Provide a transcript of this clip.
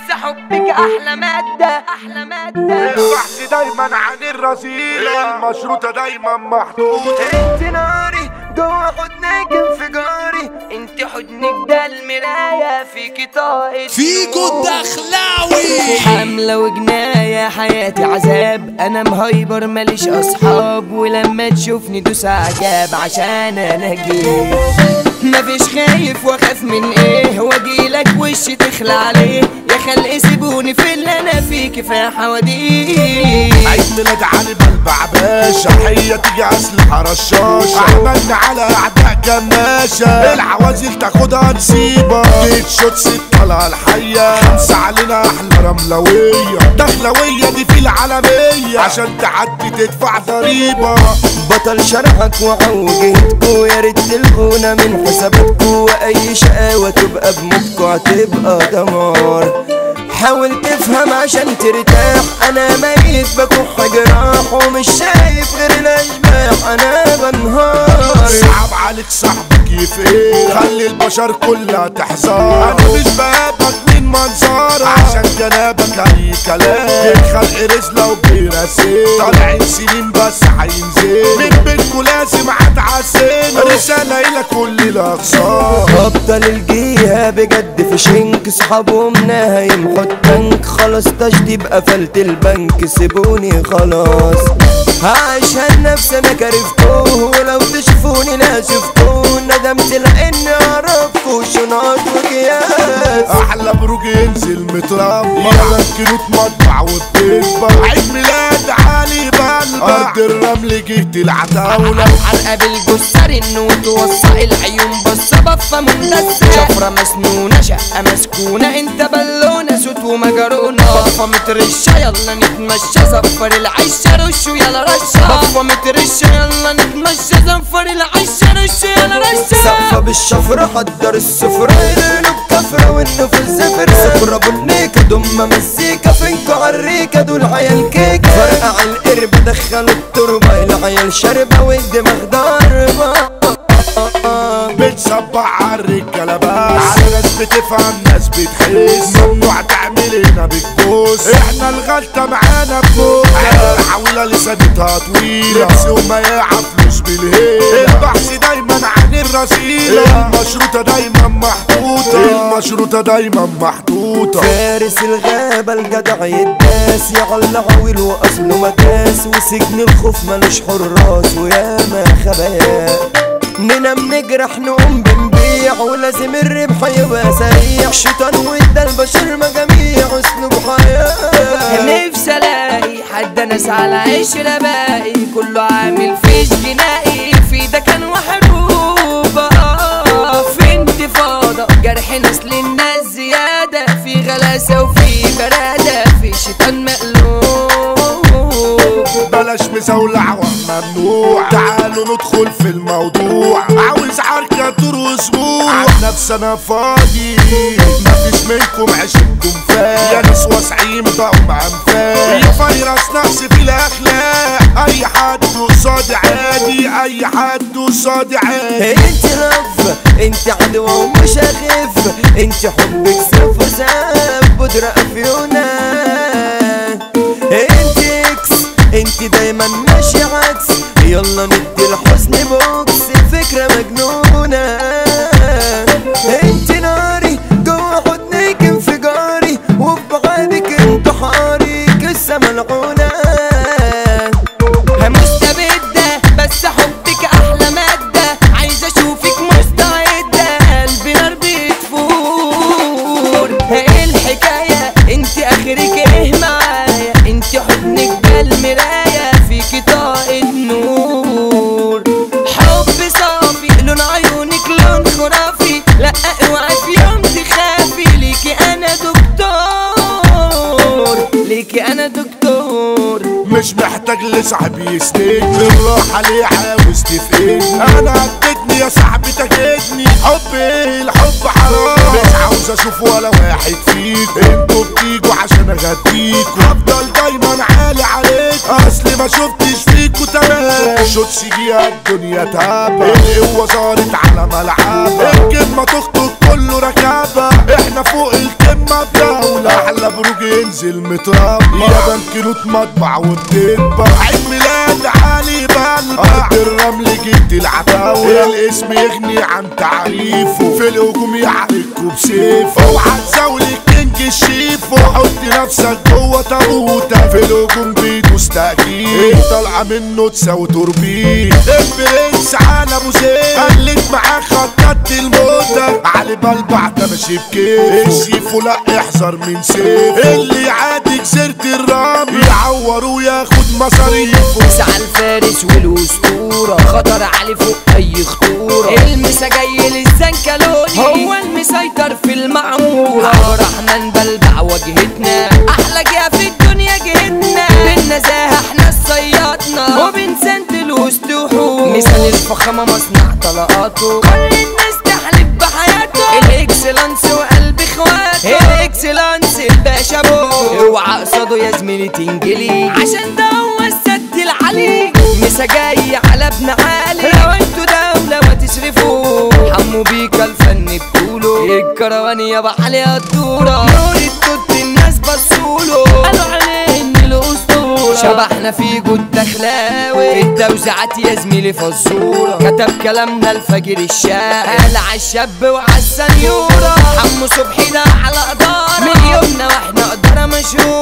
بس حبك احلى مادة احلى مادة البحث دايما عن الرذيلة المشروطة دايما محدودة انت ناري جوا حضنك انفجاري انت حضنك ده المراية فيكي طاقة فيكو الدخلاوي حملة وجناية حياتي عذاب انا مهايبر ماليش اصحاب ولما تشوفني دوس عجاب عشان انا جيت مفيش خايف واخاف من ايه واجيلك وشي تخلع عليه يا خلق سيبوني في اللي انا فيه كفايه حواديت عيد ميلاد علي بلبع باشا حية تيجي اسلحة رشاشة عملنا على اعداء جماشة العوازل تاخدها نسيبة جيت شوت ست طلع الحية خمسة علينا احلى رملوية دخلوية دي في العالمية عشان تعدي تدفع ضريبة بطل شرحك وعوجتكو يا ريت تلغونا من حساباتكو واي شقاوة تبقى بموتكو هتبقى دمار حاول تفهم عشان ترتاح انا ميت بكح جراح ومش شايف غير الاشباح انا بنهار صعب عليك صاحبك يفيد خلي البشر كلها تحذر انا مش بهابك من منظرك عشان جنابك اي كلام الخلق رزلة وبيراسيل طالعين سنين بس هينزل من بينكوا لازم هتعسل رسالة الى كل الاقصار ابطال الجيهة بجد في شنك صحابهم نايم خد تانك خلاص تشطيب قفلت البنك سيبوني خلاص عشان نفسي انا كرفتوه ولو تشوفوني لا شفتوه ندمت لاني اعرفكوا شنط وقياس احلى بروج ينزل متربي يمكنوا تمطع وبتكبر عيد ميلاد علي بلبع ارض الرمل جهة العتاولة حلقة بالجسر انه توسع العيون بصة بفة مندسة شفرة مسنونة شقة مسكونة انت بالونة صوت ومجرونة بفة مترشة يلا نتمشى زفر العشة رشوا يلا رشة بفة مترشة يلا نتمشى زفر العشة رشوا يلا رشة سقفة بالشفرة حضر السفرة يرنوا بكفرة والنفوس زفر سفرة بنيكة دم مزيكا فينكو عالريكة دول عيال كيك فرقع القرب دخلوا التربة العيال شربة والدماغ ضربة بتصبع عالرجالة بس على ناس بتفهم ناس بتحس ممنوع تعمل هنا بتبوس احنا الغلطة معانا بفوق الحاولة لسانتها طويلة لبس ومياعة فلوس بالهيلة البحث دايما عن الرذيلة المشروطة دايما محطوطة المشروطة دايما محطوطة فارس الغابة الجدع يداس يعلى عويل واصله مكاس وسجن الخوف ملوش حراس وياما خبايا ننام نجرح نقوم بنبيع ولازم الربح يبقى سريع شيطان وادى البشر مجاميع اسلوب حياة نفسي الاقي حد ناس على عشرة باقي كله عامل فيش جنائي في ده كان وحروب آه، في انتفاضة جرح ناس للناس زيادة في غلاسة وفي برادة في شيطان مقلوب بلاش مزولع وممنوع تعالوا ندخل في الموضوع عاوز عركة طول اسبوع عن نفسي انا فاضي مفيش منكم عشتكم فات يا ناس واسعين بقوا معنفات يا فيروس نقص في الاخلاق اي حد قصادي عادي اي حد قصادي عادي انت لف انت عدوى ومش هخف انت حبك سيف وساب بودرة افيونة انت اكس انت دايما ماشي عكس يلا ندي الحزن بوكس فكرة مجنونة انت ناري جوا حضنك انفجاري وفي بعادك انتحاري قصة ملعونة مستبدة بس حبك أحلى مادة عايزة أشوفك مستعدة قلبي نار بتفور ايه الحكاية انت آخرك ايه معايا انت حضنك ده المراية فيكي طاقة نور حب صافي لون عيونك لون خرافي لا اوعي في يوم تخافي ليكي انا دكتور ليكي انا دكتور مش محتاج لصاحب يسندني الراحة ليه عاوز تفقدني انا اديتني يا صاحبي تجدني حب ايه الحب حرام مش عاوز اشوف ولا واحد فيكم انتوا بتيجوا عشان اغديكوا هفضل دايما عالي عليكم اصل ما شفتش فيكوا تمام شوتس جيها الدنيا تابة القوة صارت على ملعبها الكلمة تخطب كله ركابة احنا فوق القمة بدولة احلى بتنزل متربع يا بنك نوت مطبع وبتتبع عيد ميلاد علي بلبع ارض الرمل جد العتاولة الاسم يغني عن تعريفه في الهجوم يعاركوا بسيفه اوعى تزاول الكينج الشيفو حط نفسك جوه تابوته في الهجوم بيدوس تأكيد ايه طالعة منه تساوي توربين البرنس على ابو زيد قلت معاه خطط الموتة علي بلبع ده ماشي بكيفه الشيفو لا احذر من سيفه اللي يعادي جزيرة الرمل يعور وياخد مصاريفه سعى الفارس والاسطوره خطر عليه فوق اي خطوره المسا جاي للزنكلوني هو المسيطر في المعموره عبد الرحمن بلبع واجهتنا احلى جهه في الدنيا جهتنا بالنزاهه احنا الصيادنا وبنسند الوسط وحوش مثال الفخامه مصنع طلقاته كل الناس تحلف بحياته الاكسلانس وقلب اخواته الاكسلانس الباشا بو اوعى قصاده يا زميلي تنجلي عشان ده هو السد العلي مسا جاي على ابن علي لو انتوا دولة ما تشرفوا حمو بيك الفن بطوله الكروان يا علي الدورة نور التوت الناس بصوله قالوا عليه ان الاسطورة شبحنا في جود دخلاوي التوزيعات يا زميلي فزورة كتب كلامنا الفجر الشاعر قال عالشاب وعالسنيورة حمو صبحي ده على قدارة من يومنا واحنا قدرة مشهورة